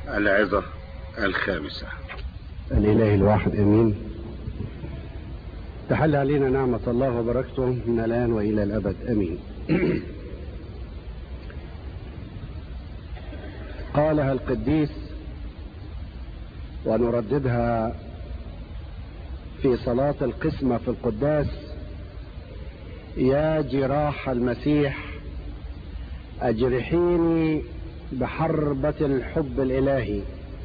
العظة الخامسة الإله الواحد أمين تحل علينا نعمة الله وبركته من الآن وإلى الأبد أمين قالها القديس ونرددها في صلاة القسمة في القداس يا جراح المسيح أجرحيني بحربة الحب الإلهي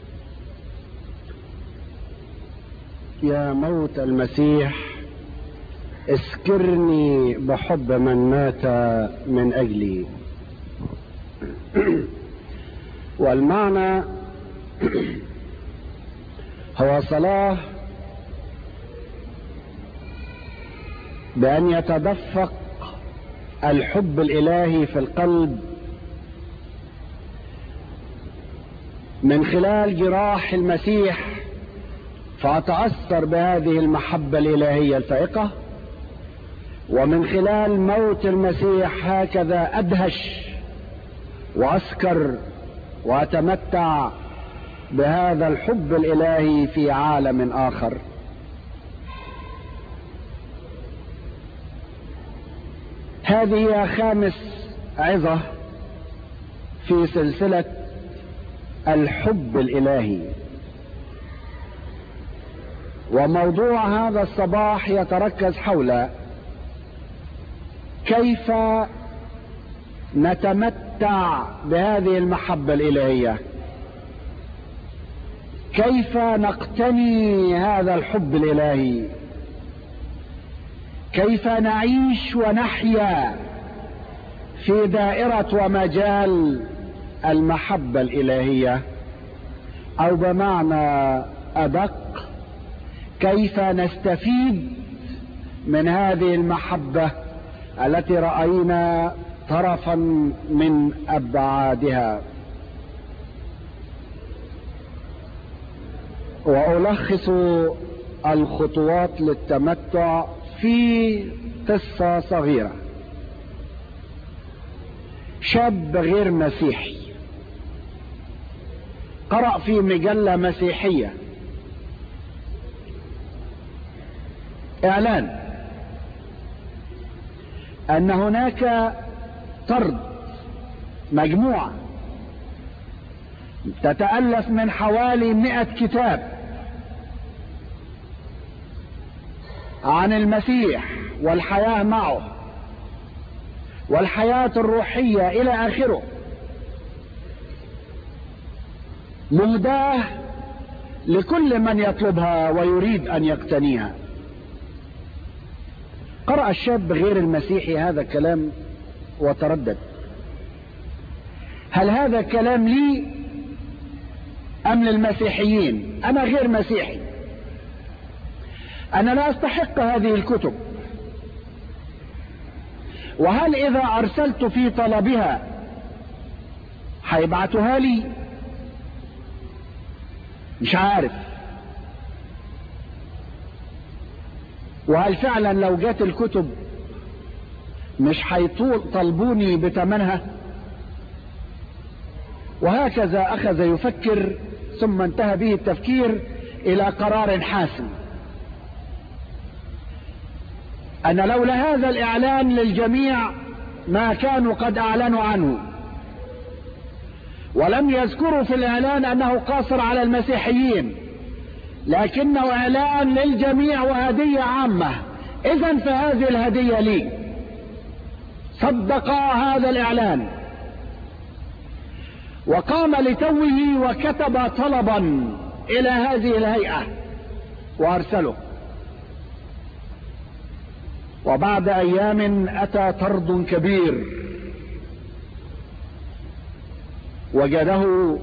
يا موت المسيح اسكرني بحب من مات من أجلي والمعنى هو صلاة بأن يتدفق الحب الإلهي في القلب من خلال جراح المسيح فأتأثر بهذه المحبة الإلهية الفائقة ومن خلال موت المسيح هكذا أدهش وأسكر وأتمتع بهذا الحب الإلهي في عالم آخر هذه هي خامس عظة في سلسلة الحب الإلهي وموضوع هذا الصباح يتركز حول كيف نتمتع بهذه المحبة الإلهية كيف نقتني هذا الحب الإلهي كيف نعيش ونحيا في دائرة ومجال المحبة الإلهية أو بمعنى أدق كيف نستفيد من هذه المحبة التي رأينا طرفا من أبعادها وألخص الخطوات للتمتع في قصة صغيرة شاب غير مسيحي قرأ في مجلة مسيحية إعلان أن هناك طرد مجموعة تتألف من حوالي مئة كتاب عن المسيح والحياة معه والحياة الروحية إلى آخره مهداه لكل من يطلبها ويريد أن يقتنيها قرأ الشاب غير المسيحي هذا الكلام وتردد هل هذا كلام لي أم للمسيحيين أنا غير مسيحي أنا لا أستحق هذه الكتب وهل إذا أرسلت في طلبها هيبعتوها لي مش عارف وهل فعلا لو جات الكتب مش هيطلبوني بثمنها وهكذا أخذ يفكر ثم انتهى به التفكير إلى قرار حاسم أن لولا هذا الإعلان للجميع ما كانوا قد أعلنوا عنه ولم يذكروا في الإعلان أنه قاصر على المسيحيين لكنه إعلان للجميع وهدية عامة إذا فهذه الهدية لي صدق هذا الإعلان وقام لتوه وكتب طلبا إلى هذه الهيئة وأرسله وبعد أيام أتى طرد كبير وجده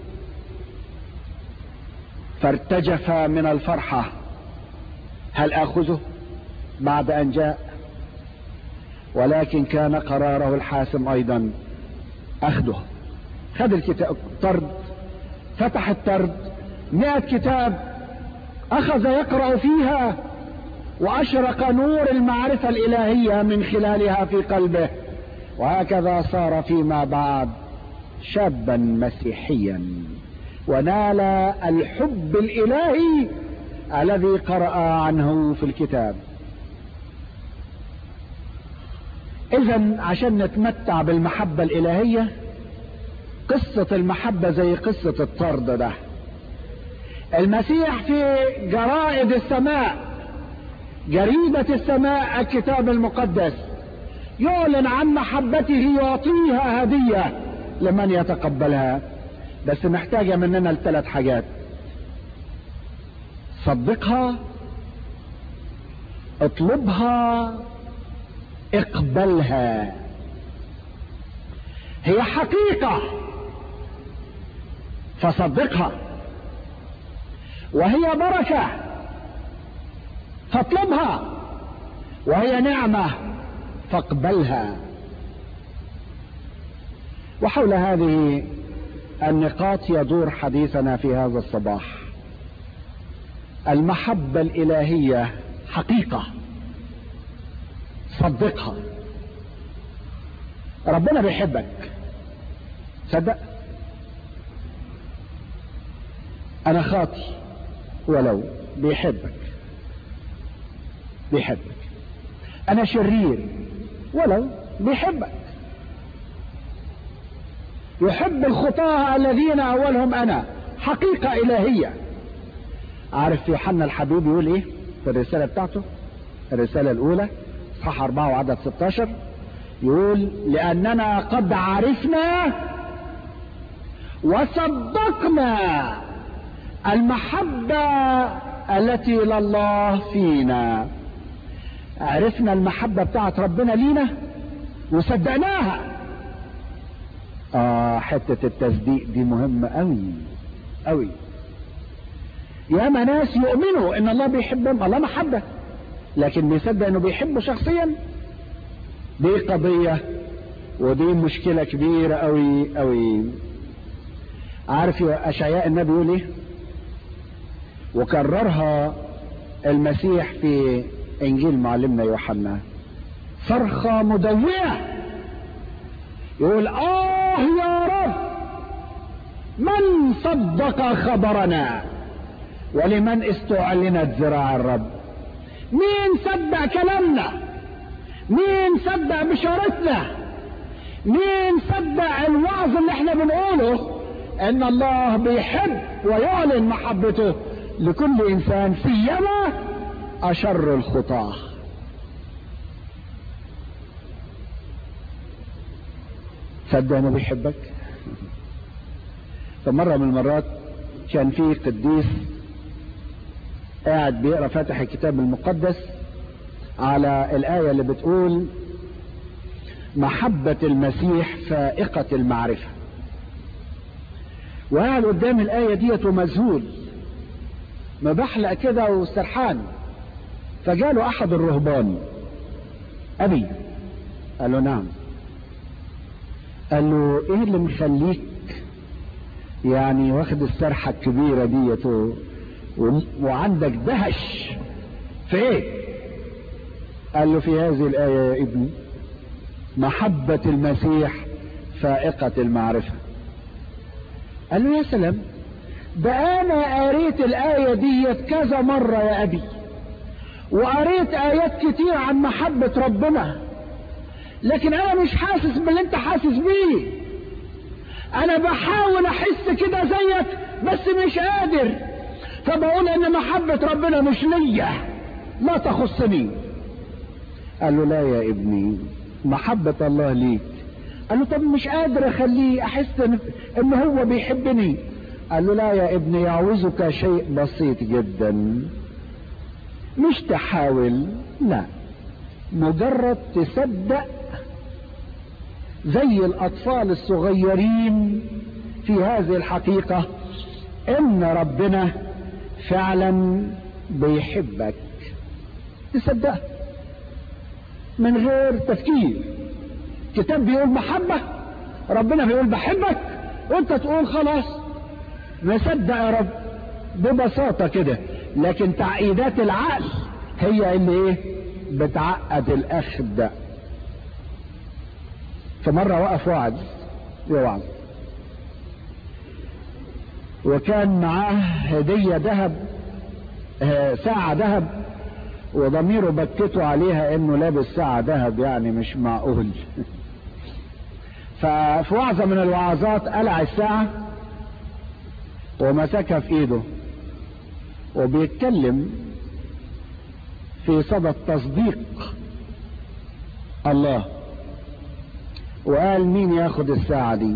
فارتجف من الفرحة هل أخذه بعد أن جاء ولكن كان قراره الحاسم أيضا أخذه خذ الكتاب طرد فتح الطرد مئة كتاب أخذ يقرأ فيها وأشرق نور المعرفة الإلهية من خلالها في قلبه وهكذا صار فيما بعد شابا مسيحيا ونال الحب الالهي الذي قرأ عنه في الكتاب اذا عشان نتمتع بالمحبة الالهية قصة المحبة زي قصة الطرد ده المسيح في جرائد السماء جريدة السماء الكتاب المقدس يعلن عن محبته ويعطيها هدية لمن يتقبلها بس محتاجة مننا لثلاث حاجات صدقها اطلبها اقبلها هي حقيقة فصدقها وهي بركة فاطلبها وهي نعمة فاقبلها وحول هذه النقاط يدور حديثنا في هذا الصباح المحبة الإلهية حقيقة صدقها ربنا بيحبك صدق انا خاطي ولو بيحبك بيحبك انا شرير ولو بيحبك يحب الخطاة الذين اولهم انا حقيقة الهية عارف يوحنا الحبيب يقول ايه في الرسالة بتاعته الرسالة الاولى اصحاح 4 وعدد 16 يقول لاننا قد عرفنا وصدقنا المحبة التي لله فينا عرفنا المحبة بتاعت ربنا لينا وصدقناها اه حتة التصديق دي مهمة قوي قوي ياما ناس يؤمنوا ان الله بيحبهم الله محبة لكن بيصدق انه بيحبه شخصيا دي قضية ودي مشكلة كبيرة قوي قوي عارف اشعياء النبي يقول ايه وكررها المسيح في انجيل معلمنا يوحنا صرخة مدوية يقول اه يا رب من صدق خبرنا ولمن استعلنت ذراع الرب مين صدق كلامنا مين صدق بشارتنا مين صدق الوعظ اللي احنا بنقوله ان الله بيحب ويعلن محبته لكل انسان سيما اشر الخطاه تصدق انه بيحبك فمرة من المرات كان في قديس قاعد بيقرا فاتح الكتاب المقدس على الآية اللي بتقول محبة المسيح فائقة المعرفة وقاعد قدام الآية ديت ومذهول مبحلق كده وسرحان فجاله أحد الرهبان أبي قال له نعم قال له ايه اللي مخليك يعني واخد السرحة الكبيرة ديت و... و... وعندك دهش في ايه قال له في هذه الآية يا ابني محبة المسيح فائقة المعرفة قال له يا سلام ده انا قريت الآية ديت كذا مرة يا ابي وقريت آيات كتير عن محبة ربنا لكن انا مش حاسس باللي انت حاسس بيه انا بحاول احس كده زيك بس مش قادر فبقول ان محبة ربنا مش ليا لا تخصني قال له لا يا ابني محبة الله ليك قال له طب مش قادر اخليه احس ان هو بيحبني قال له لا يا ابني يعوزك شيء بسيط جدا مش تحاول لا مجرد تصدق زي الاطفال الصغيرين في هذه الحقيقة ان ربنا فعلا بيحبك تصدق من غير تفكير كتاب بيقول محبة ربنا بيقول بحبك وانت تقول خلاص نصدق يا رب ببساطة كده لكن تعقيدات العقل هي اللي ايه بتعقد الاخذ فمرة وقف وعد يوعظ وكان معاه هدية ذهب آه، ساعة ذهب وضميره بكته عليها انه لابس ساعة ذهب يعني مش معقول ففي وعظة من الوعظات قلع الساعة ومسكها في ايده وبيتكلم في صدد تصديق الله وقال مين ياخد الساعة دي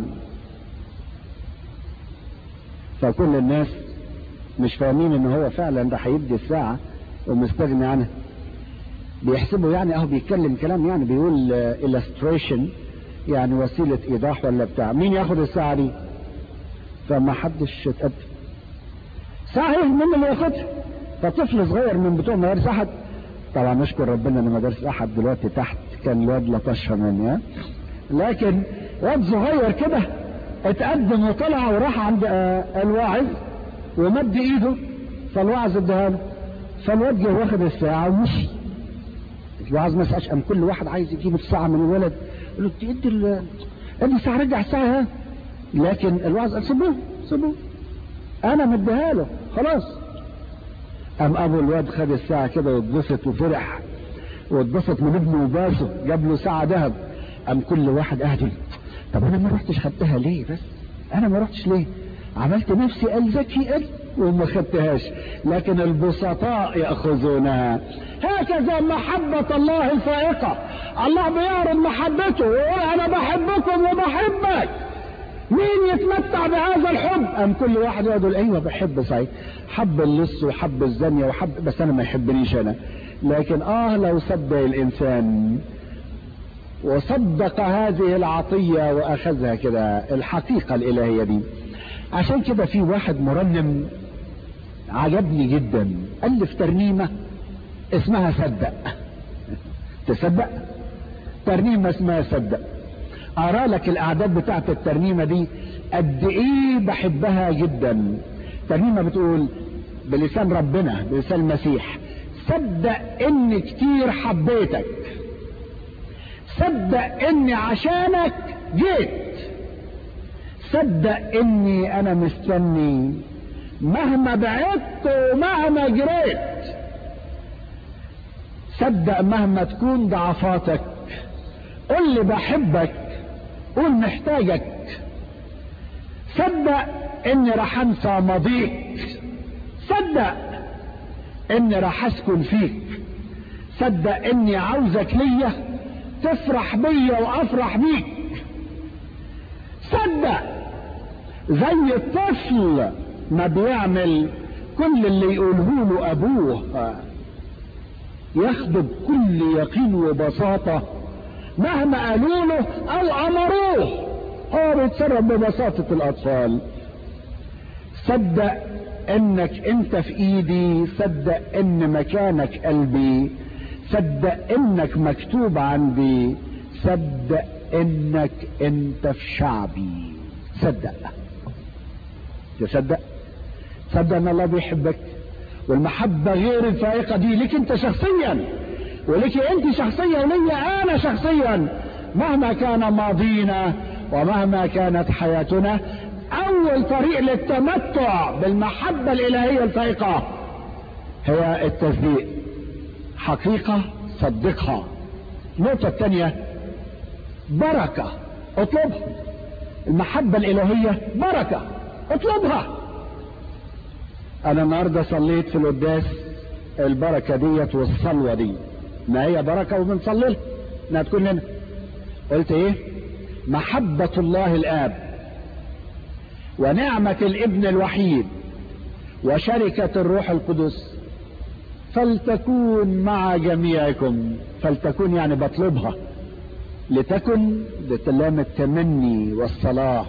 فكل الناس مش فاهمين ان هو فعلا ده هيدي الساعة ومستغني عنها بيحسبوا يعني اهو بيتكلم كلام يعني بيقول illustration يعني وسيلة ايضاح ولا بتاع مين ياخد الساعة دي فما حدش اتقدم صحيح مين اللي ياخدها فطفل صغير من بتوع مدارس احد طبعا نشكر ربنا ان مدارس احد دلوقتي تحت كان الواد لطشها مني ها لكن واد صغير كده اتقدم وطلع وراح عند آه، الواعظ ومد ايده فالواعظ اداها له فالواد جه واخد الساعه ومشي الواعظ ما سالش قام كل واحد عايز يجيب الساعه من الولد قال له ادي ال- ادي الساعه رجع الساعه ها لكن الواعظ قال سيبوه سيبوه انا مديها له خلاص قام ابو الواد خد الساعه كده واتبسط وفرح واتبسط من ابنه وباسه جاب له ساعه ذهب قام كل واحد قاعد يقول طب انا ما رحتش خدتها ليه بس انا ما رحتش ليه عملت نفسي قال ذكي قال وما خدتهاش لكن البسطاء ياخذونها هكذا محبة الله الفائقة الله بيعرض محبته ويقول انا بحبكم وبحبك مين يتمتع بهذا الحب ام كل واحد يقعد يقول ايوه بحب صحيح حب اللص وحب الزانية وحب بس انا ما يحبنيش انا لكن اه لو صدق الانسان وصدق هذه العطية واخذها كده الحقيقة الالهية دي عشان كده في واحد مرنم عجبني جدا الف ترنيمة اسمها صدق تصدق ترنيمة اسمها صدق ارى لك الاعداد بتاعت الترنيمة دي قد ايه بحبها جدا ترنيمة بتقول بلسان ربنا بلسان المسيح صدق اني كتير حبيتك صدق اني عشانك جيت صدق اني انا مستني مهما بعدت ومهما جريت صدق مهما تكون ضعفاتك قل لي بحبك قول محتاجك صدق اني راح انسى ماضيك صدق اني راح اسكن فيك صدق اني عاوزك ليا تفرح بيا وافرح بيك صدق زي الطفل ما بيعمل كل اللي يقوله له ابوه ياخده بكل يقين وبساطة مهما قالوا له او امروه هو بيتصرف ببساطة الاطفال صدق انك انت في ايدي صدق ان مكانك قلبي صدق انك مكتوب عندي صدق انك انت في شعبي صدق تصدق تصدق ان الله بيحبك والمحبة غير الفائقة دي لك انت شخصيا ولك انت شخصيا ولي انا شخصيا مهما كان ماضينا ومهما كانت حياتنا اول طريق للتمتع بالمحبة الالهية الفائقة هي التصديق حقيقة صدقها النقطة الثانية بركة اطلبها المحبة الالهية بركة اطلبها انا النهاردة صليت في القداس البركة ديت والصلوة دي ما هي بركة وبنصلي لها انها تكون لنا قلت ايه محبة الله الاب ونعمة الابن الوحيد وشركة الروح القدس فلتكون مع جميعكم فلتكون يعني بطلبها لتكن بتلام التمني والصلاة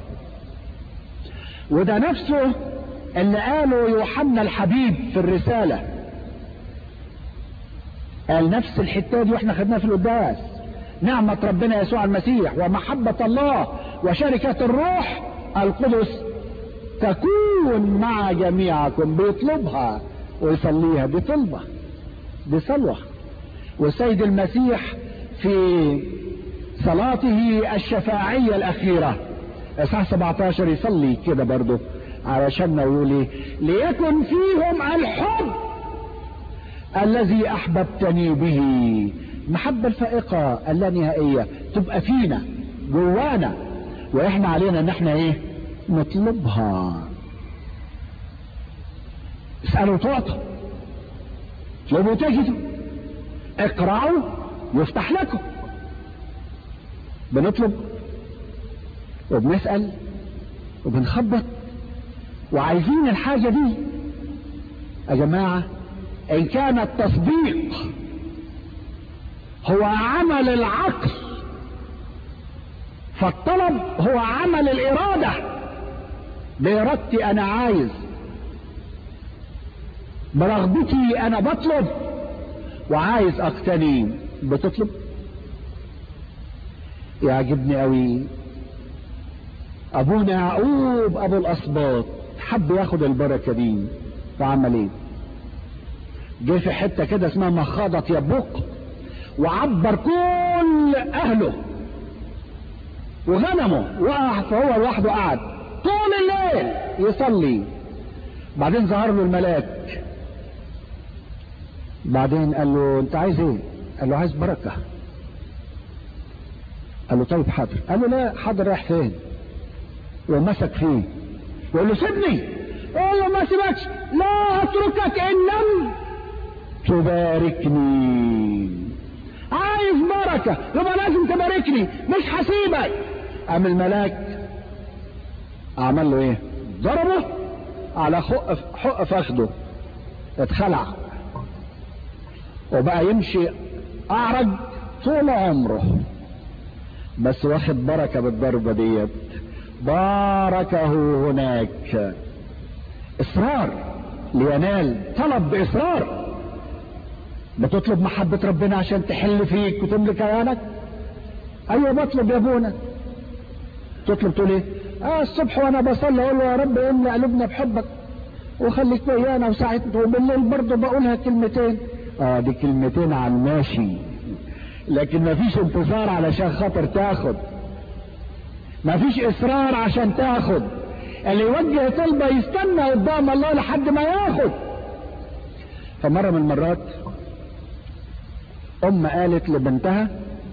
وده نفسه اللي قاله يوحنا الحبيب في الرسالة قال نفس الحتة دي واحنا خدناها في القداس نعمة ربنا يسوع المسيح ومحبة الله وشركة الروح القدس تكون مع جميعكم بيطلبها ويصليها دي طلبة دي صلوة والسيد المسيح في صلاته الشفاعية الأخيرة إصحاح 17 يصلي كده برضه علشان يقول ايه ليكن فيهم الحب الذي احببتني به المحبة الفائقة اللانهائية تبقى فينا جوانا واحنا علينا ان احنا ايه نطلبها اسألوا تعطوا اطلبوا تجدوا اقرأوا يفتح لكم بنطلب وبنسأل وبنخبط وعايزين الحاجة دي يا جماعة ان كان التصديق هو عمل العقل فالطلب هو عمل الارادة بارادتي انا عايز برغبتي انا بطلب وعايز اقتني بتطلب يعجبني قوي ابونا يعقوب ابو الاسباط حب ياخد البركه دي فعمل ايه جه في حته كده اسمها مخاضه يبوق وعبر كل اهله وغنمه وقع فهو لوحده قعد طول الليل يصلي بعدين ظهر له الملاك بعدين قال له انت عايز ايه قال له عايز بركه قال له طيب حاضر قال له لا حاضر رايح فين ومسك فيه يقول له سيبني قال له ما سيبكش لا اتركك ان لم تباركني عايز بركة يبقى لازم تباركني مش هسيبك قام الملاك عمل له ايه ضربه على حق حق فخده اتخلع وبقى يمشي اعرج طول عمره بس واخد بركة بالضربة ديت باركه هناك اصرار لينال طلب باصرار بتطلب محبة ربنا عشان تحل فيك وتملك عيالك ايوه بطلب يا ابونا تطلب تقول ايه اه الصبح وانا بصلي اقول له يا رب املى قلوبنا بحبك وخليك ويانا وساعتنا وبالليل برضه بقولها كلمتين اه دي كلمتين على الماشي لكن مفيش انتظار علشان خاطر تاخد مفيش اصرار عشان تاخد اللي يوجه طلبه يستنى قدام الله لحد ما ياخد فمره من المرات ام قالت لبنتها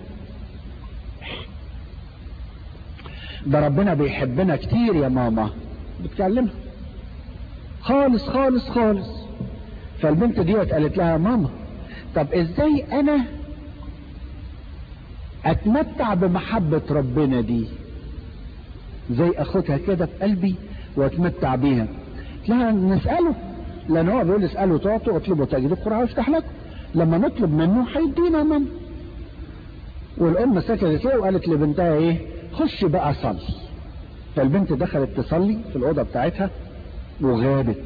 ده ربنا بيحبنا كتير يا ماما بتكلمها خالص خالص خالص فالبنت ديت قالت لها ماما طب ازاي انا اتمتع بمحبة ربنا دي زي اخدها كده في قلبي واتمتع بيها لا نسأله لان هو بيقول اسأله تعطوا اطلبوا تجدوا القرآن يفتح لكم لما نطلب منه هيدينا ماما والام سكتت له وقالت لبنتها ايه خش بقى صلي فالبنت دخلت تصلي في الاوضه بتاعتها وغابت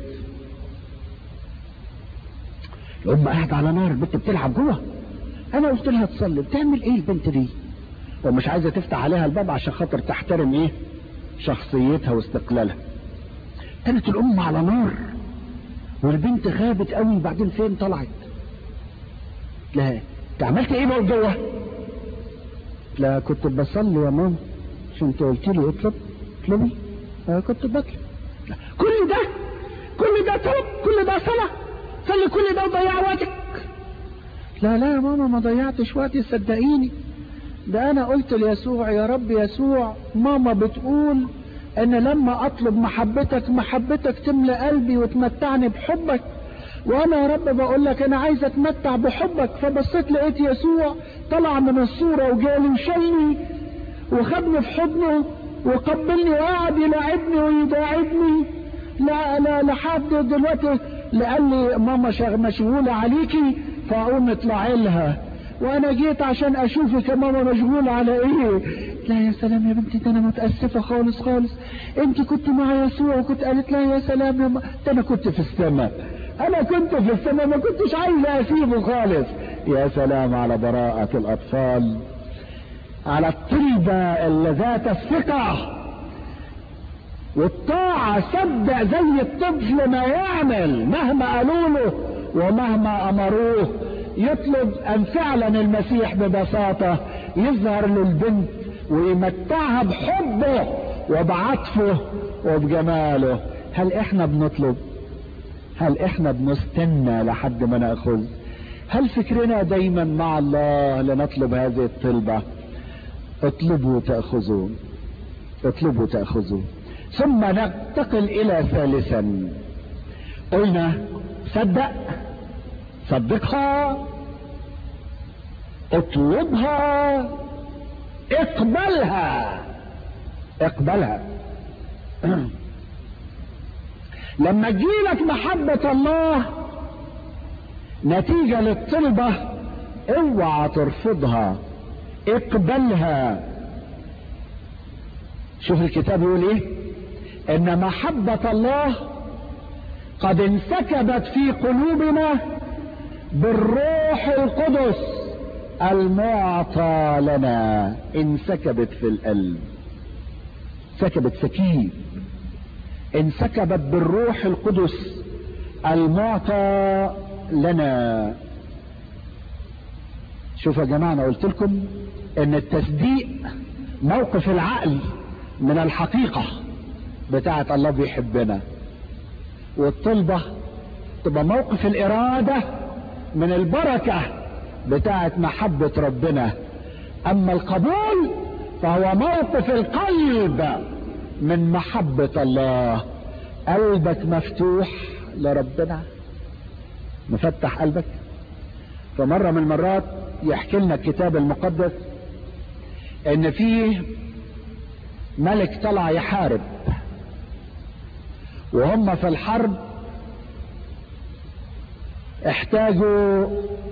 الام قاعده على نار البنت بتلعب جوه انا قلت لها تصلي بتعمل ايه البنت دي ومش عايزه تفتح عليها الباب عشان خاطر تحترم ايه شخصيتها واستقلالها كانت الام على نار والبنت غابت قوي بعدين فين طلعت لا انت عملت ايه بقى جوه لا كنت بصلي يا ماما عشان انت قلت لي اطلب اطلبي آه كنت بطلب لا. كل ده كل ده طلب كل ده صلاه صلي كل ده وضيع وقتك لا لا يا ماما ما ضيعتش وقتي صدقيني ده انا قلت ليسوع يا رب يسوع ماما بتقول ان لما اطلب محبتك محبتك تملى قلبي وتمتعني بحبك وانا يا رب بقول لك انا عايز اتمتع بحبك فبصيت لقيت يسوع طلع من الصوره وجالي وشلني وخدني في حضنه وقبلني وقعد يلاعبني ويداعبني لا لا لحد دلوقتي قال لي ماما شغ مشغوله عليكي فاقوم اطلعي لها وانا جيت عشان اشوفك يا ماما مشغولة على ايه لا يا سلام يا بنتي ده انا متأسفة خالص خالص انت كنت مع يسوع وكنت قالت لا يا سلام يا ما ده انا كنت في السماء انا كنت في السماء ما كنتش عايزة اسيبه خالص يا سلام على براءة الاطفال على الطلبة اللي ذات الثقة والطاعة صدق زي الطفل ما يعمل مهما قالوا له ومهما امروه يطلب ان فعلا المسيح ببساطة يظهر للبنت ويمتعها بحبه وبعطفه وبجماله هل احنا بنطلب هل احنا بنستنى لحد ما ناخذ هل فكرنا دايما مع الله لنطلب هذه الطلبة اطلبوا تأخذوا اطلبوا تأخذوا ثم ننتقل الى ثالثا قلنا صدق صدقها اطلبها اقبلها اقبلها لما تجيلك محبة الله نتيجة للطلبة اوعى ترفضها اقبلها شوف الكتاب يقول ايه ان محبة الله قد انسكبت في قلوبنا بالروح القدس المعطى لنا انسكبت في القلب سكبت سكيب انسكبت بالروح القدس المعطى لنا شوف يا جماعة انا قلت لكم ان التصديق موقف العقل من الحقيقة بتاعة الله بيحبنا والطلبة تبقى موقف الارادة من البركة بتاعة محبة ربنا اما القبول فهو موقف القلب من محبة الله قلبك مفتوح لربنا مفتح قلبك فمرة من المرات يحكي لنا الكتاب المقدس ان فيه ملك طلع يحارب وهم في الحرب احتاجوا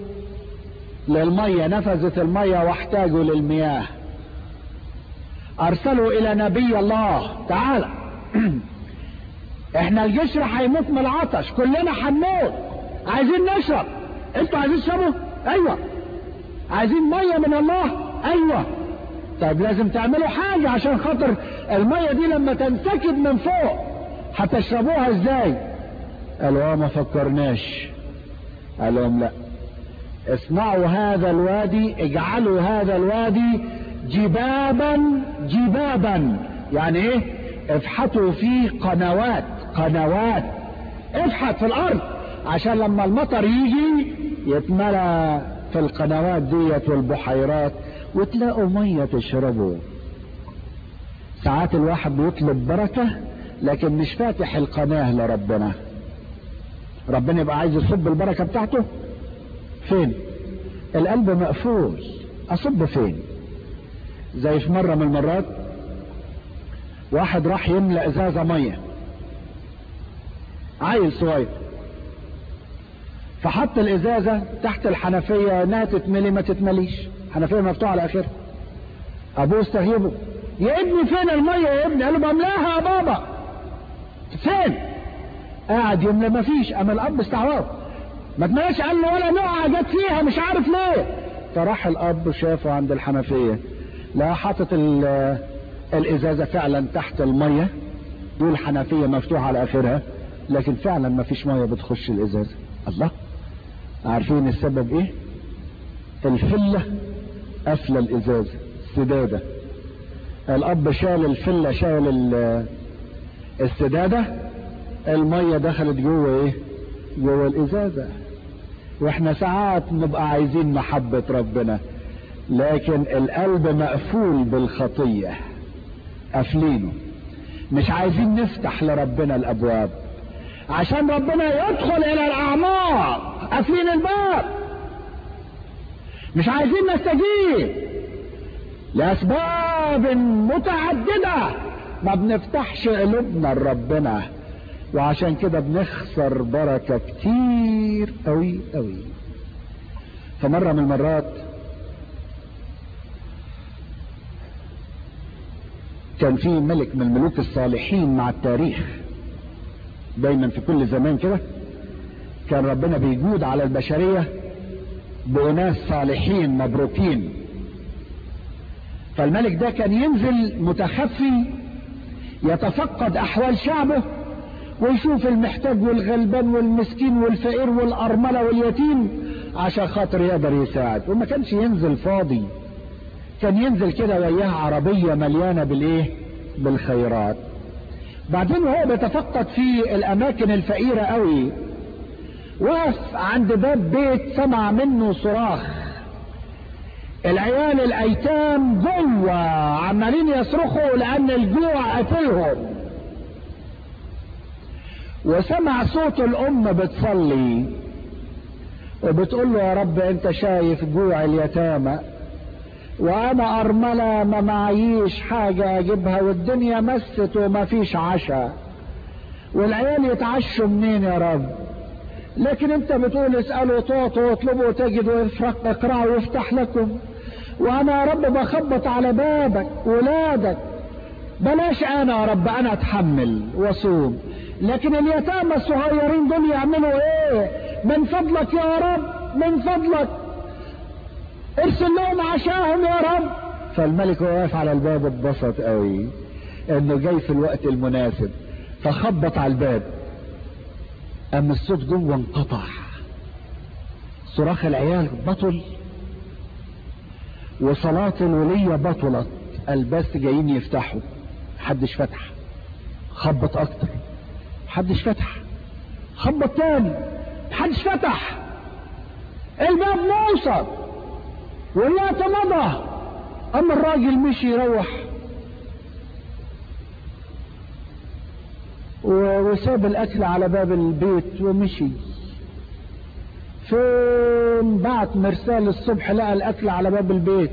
للمية نفذت المية واحتاجوا للمياه ارسلوا الى نبي الله تعالى احنا الجسر هيموت من العطش كلنا هنموت عايزين نشرب انتوا عايزين تشربوا ايوه عايزين ميه من الله ايوه طيب لازم تعملوا حاجة عشان خاطر المية دي لما تنسكب من فوق هتشربوها ازاي قالوا اه ما فكرناش قال لهم لا اصنعوا هذا الوادي اجعلوا هذا الوادي جبابا جبابا يعني ايه افحطوا فيه قنوات قنوات افحط في الارض عشان لما المطر يجي يتملى في القنوات ديت والبحيرات وتلاقوا ميه تشربوا ساعات الواحد بيطلب بركه لكن مش فاتح القناه لربنا ربنا يبقى عايز يصب البركه بتاعته فين القلب مقفول اصب فين زي في مره من المرات واحد راح يملى ازازه ميه عيل صغير فحط الازازه تحت الحنفيه انها تتملي ما تتمليش حنفيه مفتوحه على اخرها ابوه استغيبه يا ابني فين الميه يا ابني قال له بملاها يا بابا فين قاعد يملى ما فيش اما الاب استعوض ما تملاش قال له ولا نقعه جت فيها مش عارف ليه فراح الاب شافه عند الحنفيه لا حاطط الازازه فعلا تحت الميه والحنفيه مفتوحه على اخرها لكن فعلا ما فيش ميه بتخش الازازه الله عارفين السبب ايه الفله قافله الازازه سداده الاب شال الفله شال السداده الميه دخلت جوه ايه جوه الازازه واحنا ساعات نبقى عايزين محبه ربنا لكن القلب مقفول بالخطيه قافلينه مش عايزين نفتح لربنا الابواب عشان ربنا يدخل الى الاعماق قافلين الباب مش عايزين نستجيب لاسباب متعدده ما بنفتحش قلوبنا لربنا وعشان كده بنخسر بركه كتير قوي قوي فمره من المرات كان في ملك من الملوك الصالحين مع التاريخ دايما في كل زمان كده كان ربنا بيجود على البشرية بأناس صالحين مبروكين فالملك ده كان ينزل متخفي يتفقد أحوال شعبه ويشوف المحتاج والغلبان والمسكين والفقير والأرملة واليتيم عشان خاطر يقدر يساعد وما كانش ينزل فاضي كان ينزل كده وياه عربية مليانة بالايه بالخيرات بعدين وهو بيتفقد في الاماكن الفقيرة قوي وقف عند باب بيت سمع منه صراخ العيال الايتام جوه عمالين يصرخوا لان الجوع قتلهم وسمع صوت الام بتصلي وبتقول له يا رب انت شايف جوع اليتامى وانا ارملة ما معيش حاجة اجيبها والدنيا مست وما فيش عشاء والعيال يتعشوا منين يا رب لكن انت بتقول اسألوا تعطوا واطلبوا تجدوا اقرأوا ويفتح لكم وانا يا رب بخبط على بابك ولادك بلاش انا يا رب انا اتحمل واصوم لكن اليتامى الصغيرين دول يعملوا ايه من فضلك يا رب من فضلك ارسل لهم عشاهم يا رب فالملك واقف على الباب اتبسط قوي انه جاي في الوقت المناسب فخبط على الباب اما الصوت جوه انقطع صراخ العيال بطل وصلاة الولية بطلت البس جايين يفتحوا محدش فتح خبط اكتر محدش فتح خبط تاني محدش فتح الباب موصل والوقت مضى اما الراجل مشي يروح وساب الاكل على باب البيت ومشي فين بعت مرسال الصبح لقى الاكل على باب البيت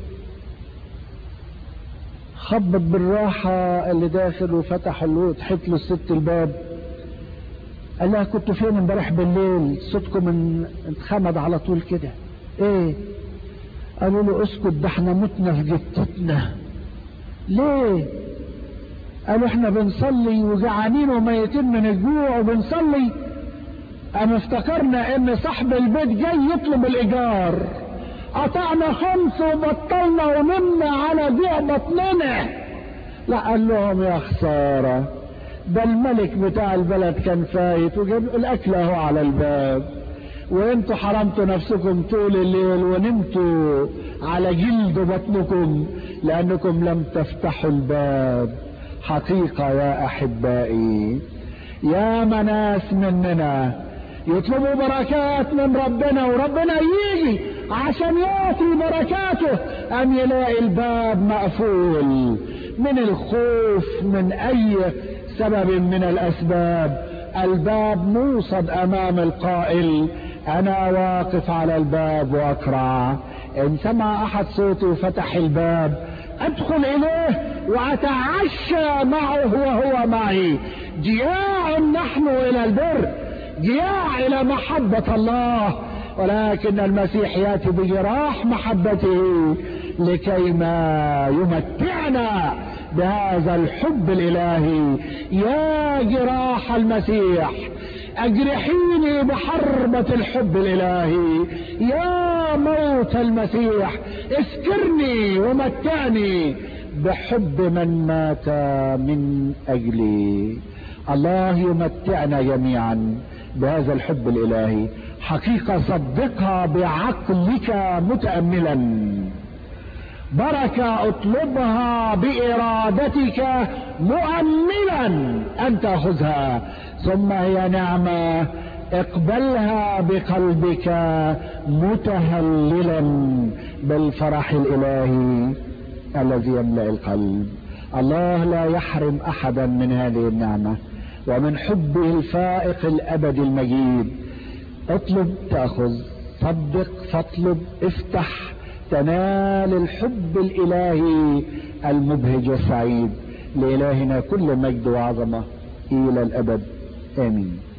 خبط بالراحة اللي داخل وفتح له تحت له الست الباب قال لها كنت فين امبارح بالليل صوتكم اتخمد على طول كده ايه قالوا له اسكت ده احنا متنا في جتتنا ليه قالوا احنا بنصلي وجعانين وميتين من الجوع وبنصلي اما افتكرنا ان صاحب البيت جاي يطلب الايجار قطعنا خمس وبطلنا ونمنا على جوع بطننا لا قال لهم يا خسارة ده الملك بتاع البلد كان فايت وجاب الاكل اهو على الباب وانتوا حرمتوا نفسكم طول الليل ونمتوا على جلد بطنكم لانكم لم تفتحوا الباب حقيقة يا احبائي يا مناس مننا يطلبوا بركات من ربنا وربنا يجي عشان يعطي بركاته ان يلاقي الباب مقفول من الخوف من اي سبب من الاسباب الباب موصد امام القائل انا واقف على الباب واقرع ان سمع احد صوتي وفتح الباب ادخل اليه واتعشى معه وهو معي جياع نحن الى البر جياع الى محبة الله ولكن المسيح ياتي بجراح محبته لكي ما يمتعنا بهذا الحب الالهي يا جراح المسيح اجرحيني بحربة الحب الالهي يا موت المسيح اسكرني ومتعني بحب من مات من اجلي الله يمتعنا جميعا بهذا الحب الالهي حقيقة صدقها بعقلك متأملا بركة اطلبها بارادتك مؤملا ان تاخذها ثم هي نعمة اقبلها بقلبك متهللا بالفرح الالهي الذي يملأ القلب الله لا يحرم احدا من هذه النعمة ومن حبه الفائق الابدي المجيد اطلب تأخذ صدق فاطلب افتح تنال الحب الالهي المبهج والسعيد لالهنا كل مجد وعظمه الى الابد امين